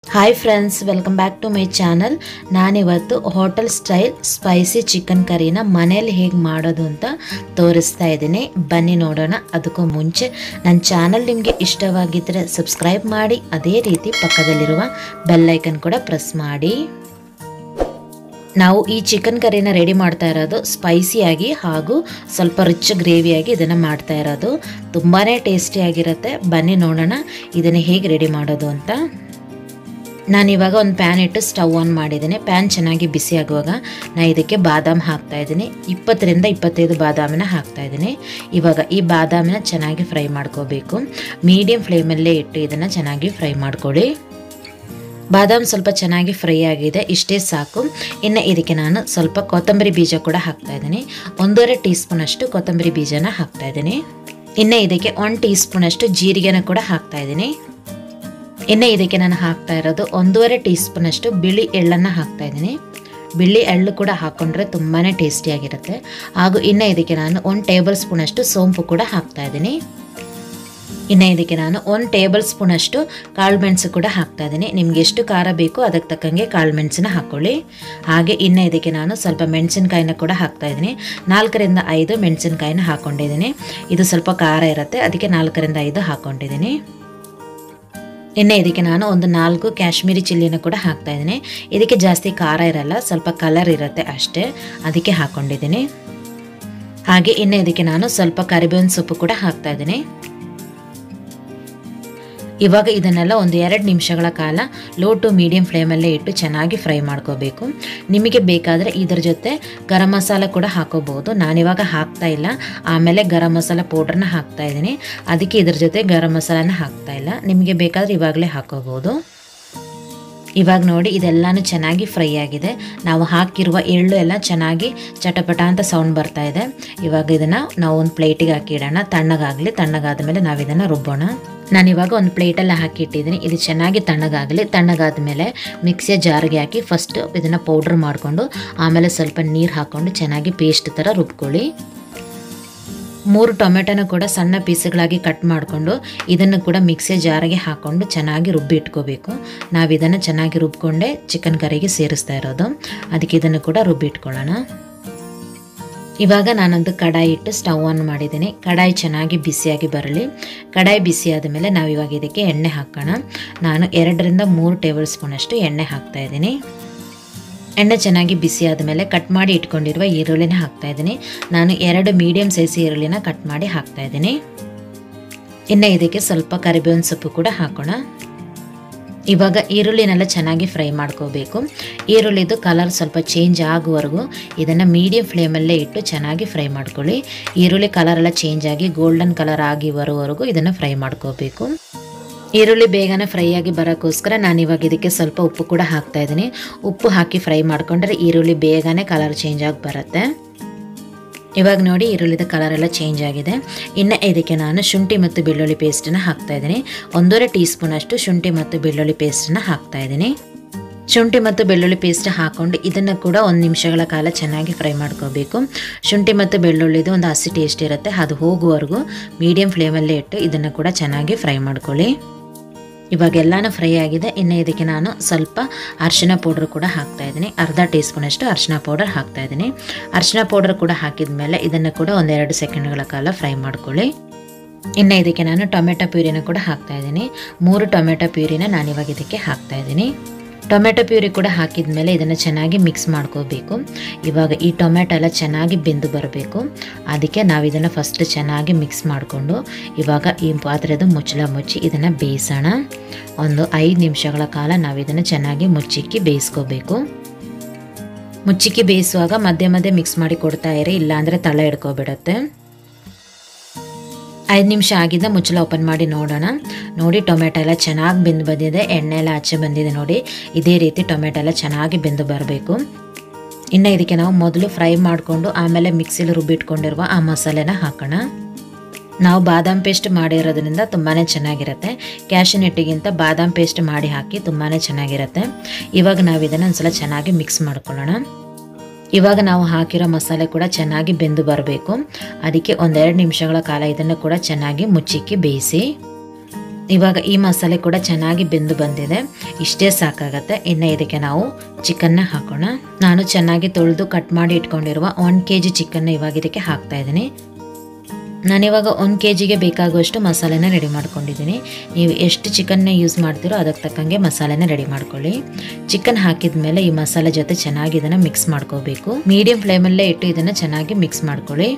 hi friends welcome back to my channel ನಾನಿವತ್ತು hotel style spicy chicken ಕರಿನ ಮನೇಲಿ ಹೇಗೆ ಮಾಡೋದು ಅಂತ ತೋರಿಸ್ತಾ ಇದ್ದೀನಿ ಬನ್ನಿ ನೋಡೋಣ ಅದಕ್ಕೂ ಮುಂಚೆ ನನ್ನ ಚಾನಲ್ ನಿಮಗೆ ಇಷ್ಟವಾಗಿದ್ದರೆ ಸಬ್ಸ್ಕ್ರೈಬ್ ಮಾಡಿ ಅದೇ ರೀತಿ ಪಕ್ಕದಲ್ಲಿರುವ ಬೆಲ್ಲೈಕನ್ ಕೂಡ ಪ್ರೆಸ್ ಮಾಡಿ ನಾವು ಈ ಚಿಕನ್ ಕರಿನ ರೆಡಿ ಮಾಡ್ತಾ ಇರೋದು ಸ್ಪೈಸಿಯಾಗಿ ಹಾಗೂ ಸ್ವಲ್ಪ ರಿಚ್ ಗ್ರೇವಿಯಾಗಿ ಇದನ್ನು ಮಾಡ್ತಾ ಇರೋದು ತುಂಬಾ ಟೇಸ್ಟಿಯಾಗಿರುತ್ತೆ ಬನ್ನಿ ನೋಡೋಣ ಇದನ್ನು ಹೇಗೆ ರೆಡಿ ಮಾಡೋದು ಅಂತ ನಾನು ಇವಾಗ ಒಂದು ಪ್ಯಾನ್ ಇಟ್ಟು ಸ್ಟವ್ ಆನ್ ಮಾಡಿದ್ದೀನಿ ಪ್ಯಾನ್ ಚೆನ್ನಾಗಿ ಬಿಸಿ ಆಗುವಾಗ ನಾನು ಇದಕ್ಕೆ ಬಾದಾಮ್ ಹಾಕ್ತಾ ಇದ್ದೀನಿ ಇಪ್ಪತ್ತರಿಂದ ಇಪ್ಪತ್ತೈದು ಬಾದಾಮಿನ ಹಾಕ್ತಾ ಇದ್ದೀನಿ ಇವಾಗ ಈ ಬಾದಾಮಿನ ಚೆನ್ನಾಗಿ ಫ್ರೈ ಮಾಡ್ಕೋಬೇಕು ಮೀಡಿಯಮ್ ಫ್ಲೇಮಲ್ಲೇ ಇಟ್ಟು ಇದನ್ನು ಚೆನ್ನಾಗಿ ಫ್ರೈ ಮಾಡ್ಕೊಳ್ಳಿ ಬಾದಾಮ್ ಸ್ವಲ್ಪ ಚೆನ್ನಾಗಿ ಫ್ರೈ ಆಗಿದೆ ಇಷ್ಟೇ ಸಾಕು ಇನ್ನು ಇದಕ್ಕೆ ನಾನು ಸ್ವಲ್ಪ ಕೊತ್ತಂಬರಿ ಬೀಜ ಕೂಡ ಹಾಕ್ತಾ ಇದ್ದೀನಿ ಒಂದೂವರೆ ಟೀ ಸ್ಪೂನಷ್ಟು ಕೊತ್ತಂಬರಿ ಬೀಜನ ಹಾಕ್ತಾ ಇದ್ದೀನಿ ಇನ್ನು ಇದಕ್ಕೆ ಒನ್ ಟೀ ಸ್ಪೂನಷ್ಟು ಜೀರಿಗೆನ ಕೂಡ ಹಾಕ್ತಾ ಇದ್ದೀನಿ ಇನ್ನು ಇದಕ್ಕೆ ನಾನು ಹಾಕ್ತಾ ಇರೋದು ಒಂದೂವರೆ ಟೀ ಸ್ಪೂನಷ್ಟು ಬಿಳಿ ಎಳ್ಳನ್ನು ಹಾಕ್ತಾ ಇದ್ದೀನಿ ಬಿಳಿ ಎಳ್ಳು ಕೂಡ ಹಾಕ್ಕೊಂಡ್ರೆ ತುಂಬಾ ಟೇಸ್ಟಿಯಾಗಿರುತ್ತೆ ಹಾಗೂ ಇನ್ನು ಇದಕ್ಕೆ ನಾನು ಒಂದು ಟೇಬಲ್ ಸ್ಪೂನಷ್ಟು ಸೋಂಪು ಕೂಡ ಹಾಕ್ತಾ ಇದ್ದೀನಿ ಇನ್ನು ಇದಕ್ಕೆ ನಾನು ಒಂದು ಟೇಬಲ್ ಸ್ಪೂನಷ್ಟು ಕಾಳು ಮೆಣಸು ಕೂಡ ಹಾಕ್ತಾ ಇದ್ದೀನಿ ನಿಮ್ಗೆ ಎಷ್ಟು ಖಾರ ಬೇಕೋ ಅದಕ್ಕೆ ತಕ್ಕಂಗೆ ಕಾಳು ಮೆಣಸನ್ನ ಹಾಕ್ಕೊಳ್ಳಿ ಹಾಗೆ ಇನ್ನು ಇದಕ್ಕೆ ನಾನು ಸ್ವಲ್ಪ ಮೆಣಸಿನ್ಕಾಯಿನ ಕೂಡ ಹಾಕ್ತಾ ಇದ್ದೀನಿ ನಾಲ್ಕರಿಂದ ಐದು ಮೆಣಸಿನ್ಕಾಯಿನ ಹಾಕ್ಕೊಂಡಿದ್ದೀನಿ ಇದು ಸ್ವಲ್ಪ ಖಾರ ಇರುತ್ತೆ ಅದಕ್ಕೆ ನಾಲ್ಕರಿಂದ ಐದು ಹಾಕ್ಕೊಂಡಿದ್ದೀನಿ ಇನ್ನು ಇದಕ್ಕೆ ನಾನು ಒಂದು ನಾಲ್ಕು ಕಾಶ್ಮೀರಿ ಚಿಲ್ಲಿನ ಕೂಡ ಹಾಕ್ತಾ ಇದ್ದೀನಿ ಇದಕ್ಕೆ ಜಾಸ್ತಿ ಖಾರ ಇರಲ್ಲ ಸ್ವಲ್ಪ ಕಲರ್ ಇರುತ್ತೆ ಅಷ್ಟೇ ಅದಕ್ಕೆ ಹಾಕ್ಕೊಂಡಿದ್ದೀನಿ ಹಾಗೆ ಇನ್ನು ಇದಕ್ಕೆ ನಾನು ಸ್ವಲ್ಪ ಕರಿಬೇವಿನ ಸೊಪ್ಪು ಕೂಡ ಹಾಕ್ತಾ ಇದ್ದೀನಿ ಇವಾಗ ಇದನ್ನೆಲ್ಲ ಒಂದು ಎರಡು ನಿಮಿಷಗಳ ಕಾಲ ಲೋ ಟು ಮೀಡಿಯಂ ಫ್ಲೇಮಲ್ಲೇ ಇಟ್ಟು ಚೆನ್ನಾಗಿ ಫ್ರೈ ಮಾಡ್ಕೋಬೇಕು ನಿಮಗೆ ಬೇಕಾದರೆ ಇದರ ಜೊತೆ ಗರಂ ಮಸಾಲ ಕೂಡ ಹಾಕೋಬಹುದು ನಾನಿವಾಗ ಹಾಕ್ತಾ ಇಲ್ಲ ಆಮೇಲೆ ಗರಂ ಮಸಾಲ ಪೌಡ್ರನ್ನ ಹಾಕ್ತಾ ಇದ್ದೀನಿ ಅದಕ್ಕೆ ಇದ್ರ ಜೊತೆ ಗರಂ ಮಸಾಲನ ಹಾಕ್ತಾ ಇಲ್ಲ ನಿಮಗೆ ಬೇಕಾದರೆ ಇವಾಗಲೇ ಹಾಕೋಬಹುದು ಇವಾಗ ನೋಡಿ ಇದೆಲ್ಲನೂ ಚೆನ್ನಾಗಿ ಫ್ರೈ ಆಗಿದೆ ನಾವು ಹಾಕಿರುವ ಎಳ್ಳು ಎಲ್ಲ ಚೆನ್ನಾಗಿ ಚಟಪಟ ಅಂತ ಸೌಂಡ್ ಬರ್ತಾ ಇದೆ ಇವಾಗ ಇದನ್ನು ನಾವು ಒಂದು ಪ್ಲೇಟಿಗೆ ಹಾಕಿ ಇಡೋಣ ತಣ್ಣಗಾಗಲಿ ತಣ್ಣಗಾದ ಮೇಲೆ ನಾವು ಇದನ್ನು ರುಬ್ಬೋಣ ನಾನು ಇವಾಗ ಒಂದು ಪ್ಲೇಟಲ್ಲಿ ಹಾಕಿಟ್ಟಿದ್ದೀನಿ ಇದು ಚೆನ್ನಾಗಿ ತಣ್ಣಗಾಗಲಿ ತಣ್ಣಗಾದ ಮೇಲೆ ಮಿಕ್ಸಿಯ ಜಾರಿಗೆ ಹಾಕಿ ಫಸ್ಟ್ ಇದನ್ನು ಪೌಡ್ರ್ ಮಾಡಿಕೊಂಡು ಆಮೇಲೆ ಸ್ವಲ್ಪ ನೀರು ಹಾಕ್ಕೊಂಡು ಚೆನ್ನಾಗಿ ಪೇಸ್ಟ್ ಥರ ರುಬ್ಕೊಳ್ಳಿ ಮೂರು ಟೊಮೆಟೊನ ಕೂಡ ಸಣ್ಣ ಪೀಸ್ಗಳಾಗಿ ಕಟ್ ಮಾಡಿಕೊಂಡು ಇದನ್ನು ಕೂಡ ಮಿಕ್ಸಿಯ ಜಾರಿಗೆ ಹಾಕ್ಕೊಂಡು ಚೆನ್ನಾಗಿ ರುಬ್ಬಿ ಇಟ್ಕೋಬೇಕು ನಾವು ಇದನ್ನು ಚೆನ್ನಾಗಿ ರುಬ್ಕೊಂಡೆ ಚಿಕನ್ ಕರಿಗೆ ಸೇರಿಸ್ತಾ ಇರೋದು ಅದಕ್ಕೆ ಇದನ್ನು ಕೂಡ ರುಬ್ಬಿ ಇಟ್ಕೊಳ್ಳೋಣ ಇವಾಗ ನಾನೊಂದು ಕಡಾಯಿ ಇಟ್ಟು ಸ್ಟವ್ ಆನ್ ಮಾಡಿದ್ದೀನಿ ಕಡಾಯಿ ಚೆನ್ನಾಗಿ ಬಿಸಿಯಾಗಿ ಬರಲಿ ಕಡಾಯಿ ಬಿಸಿಯಾದ ಮೇಲೆ ನಾವು ಇವಾಗ ಇದಕ್ಕೆ ಎಣ್ಣೆ ಹಾಕೋಣ ನಾನು ಎರಡರಿಂದ ಮೂರು ಟೇಬಲ್ ಸ್ಪೂನಷ್ಟು ಎಣ್ಣೆ ಹಾಕ್ತಾ ಇದ್ದೀನಿ ಎಣ್ಣೆ ಚೆನ್ನಾಗಿ ಬಿಸಿ ಆದಮೇಲೆ ಕಟ್ ಮಾಡಿ ಇಟ್ಕೊಂಡಿರುವ ಈರುಳ್ಳಿನ ಹಾಕ್ತಾ ಇದ್ದೀನಿ ನಾನು ಎರಡು ಮೀಡಿಯಮ್ ಸೈಜ್ ಈರುಳ್ಳಿನ ಕಟ್ ಮಾಡಿ ಹಾಕ್ತಾ ಇದ್ದೀನಿ ಇನ್ನು ಇದಕ್ಕೆ ಸ್ವಲ್ಪ ಕರಿಬೇವಿನ ಸೊಪ್ಪು ಕೂಡ ಹಾಕೋಣ ಇವಾಗ ಈರುಳ್ಳಿನೆಲ್ಲ ಚೆನ್ನಾಗಿ ಫ್ರೈ ಮಾಡ್ಕೋಬೇಕು ಈರುಳ್ಳಿದು ಕಲರ್ ಸ್ವಲ್ಪ ಚೇಂಜ್ ಆಗುವವರೆಗೂ ಇದನ್ನು ಮೀಡಿಯಂ ಫ್ಲೇಮಲ್ಲೇ ಇಟ್ಟು ಚೆನ್ನಾಗಿ ಫ್ರೈ ಮಾಡ್ಕೊಳ್ಳಿ ಈರುಳ್ಳಿ ಕಲರ್ ಎಲ್ಲ ಚೇಂಜ್ ಆಗಿ ಗೋಲ್ಡನ್ ಕಲರ್ ಆಗಿ ಬರೋವರೆಗೂ ಇದನ್ನು ಫ್ರೈ ಮಾಡ್ಕೋಬೇಕು ಈರುಳ್ಳಿ ಬೇಗನೆ ಫ್ರೈ ಆಗಿ ಬರೋಕ್ಕೋಸ್ಕರ ನಾನು ಇವಾಗ ಇದಕ್ಕೆ ಸ್ವಲ್ಪ ಉಪ್ಪು ಕೂಡ ಹಾಕ್ತಾ ಇದ್ದೀನಿ ಉಪ್ಪು ಹಾಕಿ ಫ್ರೈ ಮಾಡ್ಕೊಂಡ್ರೆ ಈರುಳ್ಳಿ ಬೇಗನೆ ಕಲರ್ ಚೇಂಜ್ ಆಗಿ ಬರುತ್ತೆ ಇವಾಗ ನೋಡಿ ಈರುಳ್ಳಿದ ಕಲರ್ ಎಲ್ಲ ಚೇಂಜ್ ಆಗಿದೆ ಇನ್ನು ಇದಕ್ಕೆ ನಾನು ಶುಂಠಿ ಮತ್ತು ಬೆಳ್ಳುಳ್ಳಿ ಪೇಸ್ಟನ್ನು ಹಾಕ್ತಾ ಇದ್ದೀನಿ ಒಂದೂವರೆ ಟೀ ಸ್ಪೂನಷ್ಟು ಶುಂಠಿ ಮತ್ತು ಬೆಳ್ಳುಳ್ಳಿ ಪೇಸ್ಟನ್ನು ಹಾಕ್ತಾ ಇದ್ದೀನಿ ಶುಂಠಿ ಮತ್ತು ಬೆಳ್ಳುಳ್ಳಿ ಪೇಸ್ಟ್ ಹಾಕ್ಕೊಂಡು ಇದನ್ನು ಕೂಡ ಒಂದು ನಿಮಿಷಗಳ ಕಾಲ ಚೆನ್ನಾಗಿ ಫ್ರೈ ಮಾಡ್ಕೋಬೇಕು ಶುಂಠಿ ಮತ್ತು ಬೆಳ್ಳುಳ್ಳಿದು ಒಂದು ಹಸಿ ಟೇಸ್ಟ್ ಇರುತ್ತೆ ಅದು ಹೋಗುವವರೆಗೂ ಮೀಡಿಯಂ ಫ್ಲೇಮಲ್ಲೇ ಇಟ್ಟು ಇದನ್ನು ಕೂಡ ಚೆನ್ನಾಗಿ ಫ್ರೈ ಮಾಡ್ಕೊಳ್ಳಿ ಇವಾಗ ಎಲ್ಲನೂ ಫ್ರೈ ಆಗಿದೆ ಇನ್ನು ಇದಕ್ಕೆ ನಾನು ಸ್ವಲ್ಪ ಅರಿಶಿನ ಪೌಡ್ರ್ ಕೂಡ ಹಾಕ್ತಾ ಇದ್ದೀನಿ ಅರ್ಧ ಟೀ ಸ್ಪೂನಷ್ಟು ಅರಿಶಿನ ಪೌಡರ್ ಹಾಕ್ತಾ ಇದ್ದೀನಿ ಅರಿಶಿನ ಪೌಡರ್ ಕೂಡ ಹಾಕಿದ ಮೇಲೆ ಇದನ್ನು ಕೂಡ ಒಂದೆರಡು ಸೆಕೆಂಡ್ಗಳ ಕಾಲ ಫ್ರೈ ಮಾಡ್ಕೊಳ್ಳಿ ಇನ್ನು ಇದಕ್ಕೆ ನಾನು ಟೊಮೆಟೊ ಪ್ಯೂರಿನ ಕೂಡ ಹಾಕ್ತಾ ಇದ್ದೀನಿ ಮೂರು ಟೊಮೆಟೊ ಪ್ಯೂರಿನ ನಾನು ಇವಾಗ ಇದಕ್ಕೆ ಹಾಕ್ತಾ ಇದ್ದೀನಿ ಟೊಮೆಟೊ ಪ್ಯೂರಿ ಕೂಡ ಹಾಕಿದ ಮೇಲೆ ಇದನ್ನು ಚೆನ್ನಾಗಿ ಮಿಕ್ಸ್ ಮಾಡ್ಕೋಬೇಕು ಇವಾಗ ಈ ಟೊಮೆಟೊ ಎಲ್ಲ ಚೆನ್ನಾಗಿ ಬೆಂದು ಬರಬೇಕು ಅದಕ್ಕೆ ನಾವು ಇದನ್ನು ಫಸ್ಟ್ ಚೆನ್ನಾಗಿ ಮಿಕ್ಸ್ ಮಾಡಿಕೊಂಡು ಇವಾಗ ಈ ಪಾತ್ರೆದು ಮುಚ್ಚಳ ಮುಚ್ಚಿ ಇದನ್ನು ಬೇಯಿಸೋಣ ಒಂದು ಐದು ನಿಮಿಷಗಳ ಕಾಲ ನಾವು ಇದನ್ನು ಚೆನ್ನಾಗಿ ಮುಚ್ಚಿಕ್ಕಿ ಬೇಯಿಸ್ಕೋಬೇಕು ಮುಚ್ಚಿಕ್ಕಿ ಬೇಯಿಸುವಾಗ ಮಧ್ಯೆ ಮಧ್ಯೆ ಮಿಕ್ಸ್ ಮಾಡಿ ಕೊಡ್ತಾ ಇರಿ ಇಲ್ಲಾಂದರೆ ತಳ ಹಿಡ್ಕೊಬಿಡುತ್ತೆ ಐದು ನಿಮಿಷ ಆಗಿದ್ದ ಮುಚ್ಚಳ ಓಪನ್ ಮಾಡಿ ನೋಡೋಣ ನೋಡಿ ಟೊಮೆಟೊ ಎಲ್ಲ ಚೆನ್ನಾಗಿ ಬೆಂದು ಬಂದಿದೆ ಎಣ್ಣೆ ಎಲ್ಲ ಆಚೆ ಬಂದಿದೆ ನೋಡಿ ಇದೇ ರೀತಿ ಟೊಮೆಟೊ ಎಲ್ಲ ಚೆನ್ನಾಗಿ ಬೆಂದು ಬರಬೇಕು ಇನ್ನು ಇದಕ್ಕೆ ನಾವು ಮೊದಲು ಫ್ರೈ ಮಾಡಿಕೊಂಡು ಆಮೇಲೆ ಮಿಕ್ಸಿಲಿ ರುಬ್ಬಿಟ್ಕೊಂಡಿರುವ ಆ ಮಸಾಲೆನ ಹಾಕೋಣ ನಾವು ಬಾದಾಮ್ ಪೇಸ್ಟ್ ಮಾಡಿರೋದ್ರಿಂದ ತುಂಬಾ ಚೆನ್ನಾಗಿರುತ್ತೆ ಕ್ಯಾಶಿನೆಟ್ಟಿಗಿಂತ ಬಾದಾಮ್ ಪೇಸ್ಟ್ ಮಾಡಿ ಹಾಕಿ ತುಂಬಾ ಚೆನ್ನಾಗಿರುತ್ತೆ ಇವಾಗ ನಾವು ಇದನ್ನು ಒಂದ್ಸಲ ಚೆನ್ನಾಗಿ ಮಿಕ್ಸ್ ಮಾಡ್ಕೊಳ್ಳೋಣ ಇವಾಗ ನಾವು ಹಾಕಿರೋ ಮಸಾಲೆ ಕೂಡ ಚೆನ್ನಾಗಿ ಬೆಂದು ಬರಬೇಕು ಅದಕ್ಕೆ ಒಂದೆರಡು ನಿಮಿಷಗಳ ಕಾಲ ಇದನ್ನು ಕೂಡ ಚೆನ್ನಾಗಿ ಮುಚ್ಚಿಕ್ಕಿ ಬೇಯಿಸಿ ಇವಾಗ ಈ ಮಸಾಲೆ ಕೂಡ ಚೆನ್ನಾಗಿ ಬೆಂದು ಬಂದಿದೆ ಇಷ್ಟೇ ಸಾಕಾಗತ್ತೆ ಇನ್ನು ಇದಕ್ಕೆ ನಾವು ಚಿಕನ್ನ ಹಾಕೋಣ ನಾನು ಚೆನ್ನಾಗಿ ತೊಳೆದು ಕಟ್ ಮಾಡಿ ಇಟ್ಕೊಂಡಿರುವ ಒನ್ ಕೆ ಜಿ ಚಿಕನ್ನ ಇವಾಗ ಇದಕ್ಕೆ ಹಾಕ್ತಾ ಇದ್ದೀನಿ ನಾನಿವಾಗ ಒಂದು ಕೆ ಜಿಗೆ ಬೇಕಾಗುವಷ್ಟು ಮಸಾಲೆನ ರೆಡಿ ಮಾಡ್ಕೊಂಡಿದ್ದೀನಿ ನೀವು ಎಷ್ಟು ಚಿಕನ್ನ ಯೂಸ್ ಮಾಡ್ತೀರೋ ಅದಕ್ಕೆ ತಕ್ಕಂಗೆ ಮಸಾಲೆನ ರೆಡಿ ಮಾಡ್ಕೊಳ್ಳಿ ಚಿಕನ್ ಹಾಕಿದ ಮೇಲೆ ಈ ಮಸಾಲೆ ಜೊತೆ ಚೆನ್ನಾಗಿ ಇದನ್ನು ಮಿಕ್ಸ್ ಮಾಡ್ಕೋಬೇಕು ಮೀಡಿಯಂ ಫ್ಲೇಮಲ್ಲೇ ಇಟ್ಟು ಇದನ್ನು ಚೆನ್ನಾಗಿ ಮಿಕ್ಸ್ ಮಾಡ್ಕೊಳ್ಳಿ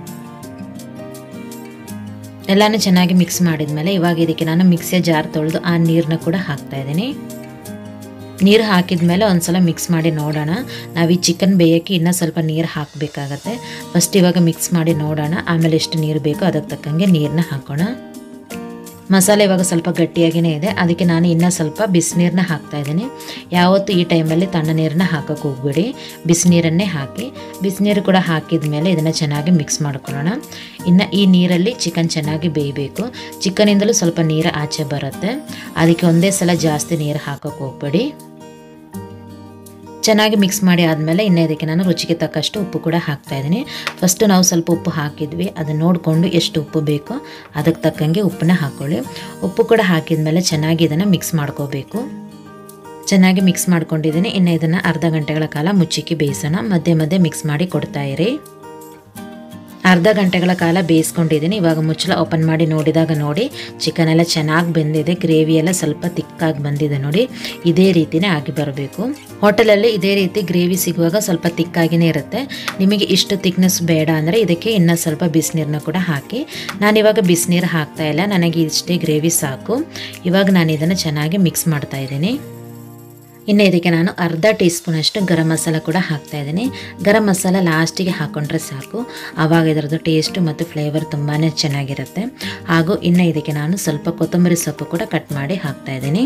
ಎಲ್ಲನೂ ಚೆನ್ನಾಗಿ ಮಿಕ್ಸ್ ಮಾಡಿದ್ಮೇಲೆ ಇವಾಗ ಇದಕ್ಕೆ ನಾನು ಮಿಕ್ಸಿಯ ಜಾರ್ ತೊಳೆದು ಆ ನೀರನ್ನ ಕೂಡ ಹಾಕ್ತಾ ಇದ್ದೀನಿ ನೀರು ಹಾಕಿದ ಮೇಲೆ ಒಂದ್ಸಲ ಮಿಕ್ಸ್ ಮಾಡಿ ನೋಡೋಣ ನಾವು ಈ ಚಿಕನ್ ಬೇಯೋಕ್ಕೆ ಇನ್ನೂ ಸ್ವಲ್ಪ ನೀರು ಹಾಕಬೇಕಾಗತ್ತೆ ಫಸ್ಟ್ ಇವಾಗ ಮಿಕ್ಸ್ ಮಾಡಿ ನೋಡೋಣ ಆಮೇಲೆ ಎಷ್ಟು ನೀರು ಬೇಕೋ ಅದಕ್ಕೆ ತಕ್ಕಂಗೆ ನೀರನ್ನ ಹಾಕೋಣ ಮಸಾಲೆ ಇವಾಗ ಸ್ವಲ್ಪ ಗಟ್ಟಿಯಾಗಿಯೇ ಇದೆ ಅದಕ್ಕೆ ನಾನು ಇನ್ನೂ ಸ್ವಲ್ಪ ಬಿಸಿನೀರನ್ನ ಹಾಕ್ತಾ ಇದ್ದೀನಿ ಯಾವತ್ತು ಈ ಟೈಮಲ್ಲಿ ತಣ್ಣ ನೀರನ್ನ ಹಾಕೋಕೆ ಹೋಗ್ಬೇಡಿ ಬಿಸಿನೀರನ್ನೇ ಹಾಕಿ ಬಿಸಿನೀರು ಕೂಡ ಹಾಕಿದ ಮೇಲೆ ಇದನ್ನು ಚೆನ್ನಾಗಿ ಮಿಕ್ಸ್ ಮಾಡ್ಕೊಳ್ಳೋಣ ಇನ್ನು ಈ ನೀರಲ್ಲಿ ಚಿಕನ್ ಚೆನ್ನಾಗಿ ಬೇಯಬೇಕು ಚಿಕನಿಂದಲೂ ಸ್ವಲ್ಪ ನೀರು ಆಚೆ ಬರುತ್ತೆ ಅದಕ್ಕೆ ಒಂದೇ ಸಲ ಜಾಸ್ತಿ ನೀರು ಹಾಕೋಕೆ ಹೋಗ್ಬೇಡಿ ಚೆನ್ನಾಗಿ ಮಿಕ್ಸ್ ಮಾಡಿ ಆದಮೇಲೆ ಇನ್ನು ಇದಕ್ಕೆ ನಾನು ರುಚಿಗೆ ತಕ್ಕಷ್ಟು ಉಪ್ಪು ಕೂಡ ಹಾಕ್ತಾ ಇದ್ದೀನಿ ಫಸ್ಟು ನಾವು ಸ್ವಲ್ಪ ಉಪ್ಪು ಹಾಕಿದ್ವಿ ಅದನ್ನು ನೋಡಿಕೊಂಡು ಎಷ್ಟು ಉಪ್ಪು ಬೇಕೋ ಅದಕ್ಕೆ ತಕ್ಕಂಗೆ ಉಪ್ಪನ್ನ ಹಾಕ್ಕೊಳ್ಳಿ ಉಪ್ಪು ಕೂಡ ಹಾಕಿದ ಮೇಲೆ ಚೆನ್ನಾಗಿ ಇದನ್ನು ಮಿಕ್ಸ್ ಮಾಡ್ಕೋಬೇಕು ಚೆನ್ನಾಗಿ ಮಿಕ್ಸ್ ಮಾಡ್ಕೊಂಡಿದ್ದೀನಿ ಇನ್ನು ಇದನ್ನು ಅರ್ಧ ಗಂಟೆಗಳ ಕಾಲ ಮುಚ್ಚಿಕ್ಕಿ ಬೇಯಿಸೋಣ ಮಧ್ಯೆ ಮಧ್ಯೆ ಮಿಕ್ಸ್ ಮಾಡಿ ಕೊಡ್ತಾ ಇರಿ ಅರ್ಧ ಗಂಟೆಗಳ ಕಾಲ ಬೇಯಿಸ್ಕೊಂಡಿದ್ದೀನಿ ಇವಾಗ ಮುಚ್ಚಳ ಓಪನ್ ಮಾಡಿ ನೋಡಿದಾಗ ನೋಡಿ ಚಿಕನ್ ಎಲ್ಲ ಚೆನ್ನಾಗಿ ಬೆಂದಿದೆ ಗ್ರೇವಿ ಎಲ್ಲ ಸ್ವಲ್ಪ ತಿಕ್ಕಾಗಿ ಬಂದಿದೆ ನೋಡಿ ಇದೇ ರೀತಿನೇ ಆಗಿ ಬರಬೇಕು ಹೋಟೆಲಲ್ಲಿ ಇದೇ ರೀತಿ ಗ್ರೇವಿ ಸಿಗುವಾಗ ಸ್ವಲ್ಪ ತಿಕ್ಕಾಗಿನೇ ಇರುತ್ತೆ ನಿಮಗೆ ಇಷ್ಟು ತಿಕ್ನೆಸ್ ಬೇಡ ಅಂದರೆ ಇದಕ್ಕೆ ಇನ್ನೂ ಸ್ವಲ್ಪ ಬಿಸಿನೀರನ್ನ ಕೂಡ ಹಾಕಿ ನಾನಿವಾಗ ಬಿಸಿನೀರು ಹಾಕ್ತಾ ಇಲ್ಲ ನನಗೆ ಇಷ್ಟೇ ಗ್ರೇವಿ ಸಾಕು ಇವಾಗ ನಾನು ಇದನ್ನು ಚೆನ್ನಾಗಿ ಮಿಕ್ಸ್ ಮಾಡ್ತಾ ಇದ್ದೀನಿ ಇನ್ನು ಇದಕ್ಕೆ ನಾನು ಅರ್ಧ ಟೀ ಸ್ಪೂನಷ್ಟು ಗರಂ ಮಸಾಲ ಕೂಡ ಹಾಕ್ತಾ ಇದ್ದೀನಿ ಗರಂ ಮಸಾಲ ಲಾಸ್ಟಿಗೆ ಹಾಕ್ಕೊಂಡ್ರೆ ಸಾಕು ಆವಾಗ ಇದರದ್ದು ಟೇಸ್ಟು ಮತ್ತು ಫ್ಲೇವರ್ ತುಂಬಾ ಚೆನ್ನಾಗಿರುತ್ತೆ ಹಾಗೂ ಇನ್ನು ಇದಕ್ಕೆ ನಾನು ಸ್ವಲ್ಪ ಕೊತ್ತಂಬರಿ ಸೊಪ್ಪು ಕೂಡ ಕಟ್ ಮಾಡಿ ಹಾಕ್ತಾ ಇದ್ದೀನಿ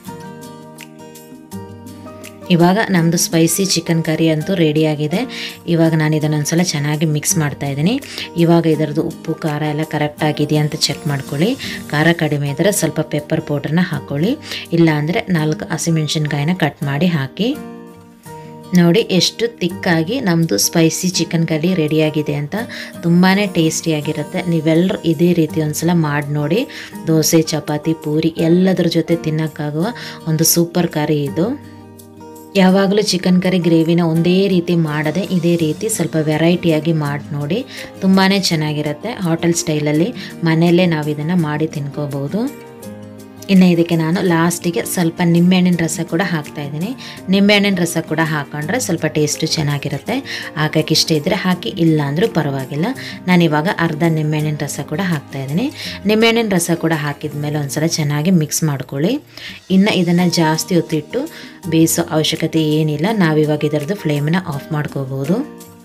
ಇವಾಗ ನಮ್ಮದು ಸ್ಪೈಸಿ ಚಿಕನ್ ಕರಿ ಅಂತೂ ರೆಡಿಯಾಗಿದೆ ಇವಾಗ ನಾನು ಇದನ್ನೊಂದ್ಸಲ ಚೆನ್ನಾಗಿ ಮಿಕ್ಸ್ ಮಾಡ್ತಾ ಇದ್ದೀನಿ ಇವಾಗ ಇದರದ್ದು ಉಪ್ಪು ಖಾರ ಎಲ್ಲ ಕರೆಕ್ಟ್ ಆಗಿದೆಯಾ ಅಂತ ಚೆಕ್ ಮಾಡ್ಕೊಳ್ಳಿ ಖಾರ ಕಡಿಮೆ ಇದ್ದರೆ ಸ್ವಲ್ಪ ಪೆಪ್ಪರ್ ಪೌಡ್ರನ್ನ ಹಾಕ್ಕೊಳ್ಳಿ ಇಲ್ಲ ಅಂದರೆ ನಾಲ್ಕು ಹಸಿಮೆಣ್ಸಿನ್ಕಾಯಿನ ಕಟ್ ಮಾಡಿ ಹಾಕಿ ನೋಡಿ ಎಷ್ಟು ತಿಕ್ಕಾಗಿ ನಮ್ಮದು ಸ್ಪೈಸಿ ಚಿಕನ್ ಕರಿ ರೆಡಿಯಾಗಿದೆ ಅಂತ ತುಂಬಾ ಟೇಸ್ಟಿಯಾಗಿರುತ್ತೆ ನೀವೆಲ್ಲರೂ ಇದೇ ರೀತಿ ಒಂದ್ಸಲ ಮಾಡಿ ನೋಡಿ ದೋಸೆ ಚಪಾತಿ ಪೂರಿ ಎಲ್ಲದರ ಜೊತೆ ತಿನ್ನೋಕ್ಕಾಗುವ ಒಂದು ಸೂಪರ್ ಕರಿ ಇದು ಯಾವಾಗಲೂ ಚಿಕನ್ ಕರಿ ಗ್ರೇವಿನ ಒಂದೇ ರೀತಿ ಮಾಡದೆ ಇದೇ ರೀತಿ ಸ್ವಲ್ಪ ವೆರೈಟಿಯಾಗಿ ಮಾಡಿ ನೋಡಿ ತುಂಬಾ ಚೆನ್ನಾಗಿರುತ್ತೆ ಹೋಟೆಲ್ ಸ್ಟೈಲಲ್ಲಿ ಮನೆಯಲ್ಲೇ ನಾವು ಇದನ್ನು ಮಾಡಿ ತಿನ್ಕೋಬೋದು ಇನ್ನು ಇದಕ್ಕೆ ನಾನು ಲಾಸ್ಟಿಗೆ ಸ್ವಲ್ಪ ನಿಂಬೆಹಣ್ಣಿನ ರಸ ಕೂಡ ಹಾಕ್ತಾ ಇದ್ದೀನಿ ನಿಂಬೆಹಣ್ಣಿನ ರಸ ಕೂಡ ಹಾಕೊಂಡ್ರೆ ಸ್ವಲ್ಪ ಟೇಸ್ಟು ಚೆನ್ನಾಗಿರುತ್ತೆ ಹಾಕಕ್ಕೆ ಇಷ್ಟ ಇದ್ದರೆ ಹಾಕಿ ಇಲ್ಲ ಅಂದರೂ ಪರವಾಗಿಲ್ಲ ನಾನಿವಾಗ ಅರ್ಧ ನಿಂಬೆಹಣ್ಣಿನ ರಸ ಕೂಡ ಹಾಕ್ತಾ ಇದ್ದೀನಿ ನಿಂಬೆಹಣ್ಣಿನ ರಸ ಕೂಡ ಹಾಕಿದ ಮೇಲೆ ಒಂದ್ಸಲ ಚೆನ್ನಾಗಿ ಮಿಕ್ಸ್ ಮಾಡ್ಕೊಳ್ಳಿ ಇನ್ನು ಇದನ್ನು ಜಾಸ್ತಿ ಹೊತ್ತಿಟ್ಟು ಬೇಯಿಸೋ ಅವಶ್ಯಕತೆ ಏನಿಲ್ಲ ನಾವಿವಾಗ ಇದರದ್ದು ಫ್ಲೇಮನ್ನ ಆಫ್ ಮಾಡ್ಕೋಬೋದು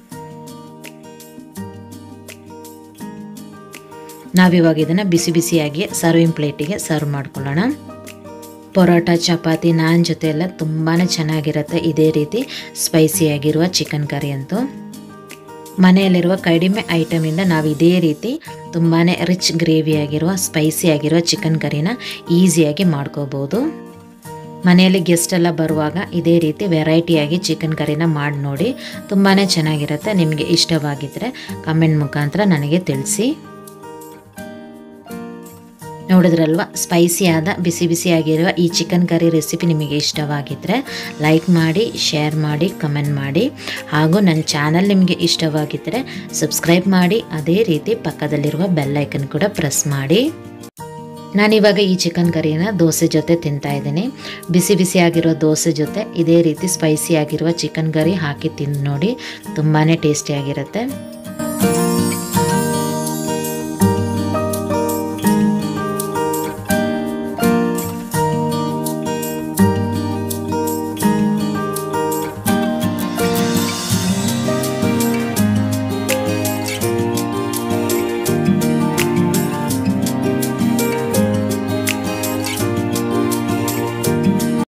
ನಾವಿವಾಗ ಇದನ್ನು ಬಿಸಿ ಬಿಸಿಯಾಗಿ ಸರ್ವಿಂಗ್ ಪ್ಲೇಟಿಗೆ ಸರ್ವ್ ಮಾಡ್ಕೊಳ್ಳೋಣ ಪರೋಟ ಚಪಾತಿ ನಾನ್ ಜೊತೆ ಎಲ್ಲ ತುಂಬಾ ಚೆನ್ನಾಗಿರುತ್ತೆ ಇದೇ ರೀತಿ ಸ್ಪೈಸಿಯಾಗಿರುವ ಚಿಕನ್ ಕರಿ ಅಂತೂ ಮನೆಯಲ್ಲಿರುವ ಕಡಿಮೆ ಐಟಮಿಂದ ನಾವು ಇದೇ ರೀತಿ ತುಂಬಾ ರಿಚ್ ಗ್ರೇವಿಯಾಗಿರುವ ಸ್ಪೈಸಿಯಾಗಿರುವ ಚಿಕನ್ ಕರಿನ ಈಸಿಯಾಗಿ ಮಾಡ್ಕೋಬೋದು ಮನೆಯಲ್ಲಿ ಗೆಸ್ಟ್ ಎಲ್ಲ ಬರುವಾಗ ಇದೇ ರೀತಿ ವೆರೈಟಿಯಾಗಿ ಚಿಕನ್ ಕರಿನ ಮಾಡಿ ನೋಡಿ ತುಂಬಾ ಚೆನ್ನಾಗಿರುತ್ತೆ ನಿಮಗೆ ಇಷ್ಟವಾಗಿದ್ದರೆ ಕಮೆಂಟ್ ಮುಖಾಂತರ ನನಗೆ ತಿಳಿಸಿ ನೋಡಿದ್ರಲ್ವ ಸ್ಪೈಸಿಯಾದ ಬಿಸಿ ಬಿಸಿಯಾಗಿರುವ ಈ ಚಿಕನ್ ಕರಿ ರೆಸಿಪಿ ನಿಮಗೆ ಇಷ್ಟವಾಗಿದ್ದರೆ ಲೈಕ್ ಮಾಡಿ ಶೇರ್ ಮಾಡಿ ಕಮೆಂಟ್ ಮಾಡಿ ಹಾಗೂ ನನ್ನ ಚಾನಲ್ ನಿಮಗೆ ಇಷ್ಟವಾಗಿದ್ದರೆ ಸಬ್ಸ್ಕ್ರೈಬ್ ಮಾಡಿ ಅದೇ ರೀತಿ ಪಕ್ಕದಲ್ಲಿರುವ ಬೆಲ್ ಐಕನ್ ಕೂಡ ಪ್ರೆಸ್ ಮಾಡಿ ನಾನಿವಾಗ ಈ ಚಿಕನ್ ಕರಿನ ದೋಸೆ ಜೊತೆ ತಿಂತಾ ಇದ್ದೀನಿ ಬಿಸಿ ಬಿಸಿಯಾಗಿರೋ ದೋಸೆ ಜೊತೆ ಇದೇ ರೀತಿ ಸ್ಪೈಸಿ ಆಗಿರುವ ಚಿಕನ್ ಕರಿ ಹಾಕಿ ತಿಂದು ನೋಡಿ ತುಂಬಾ ಟೇಸ್ಟಿಯಾಗಿರುತ್ತೆ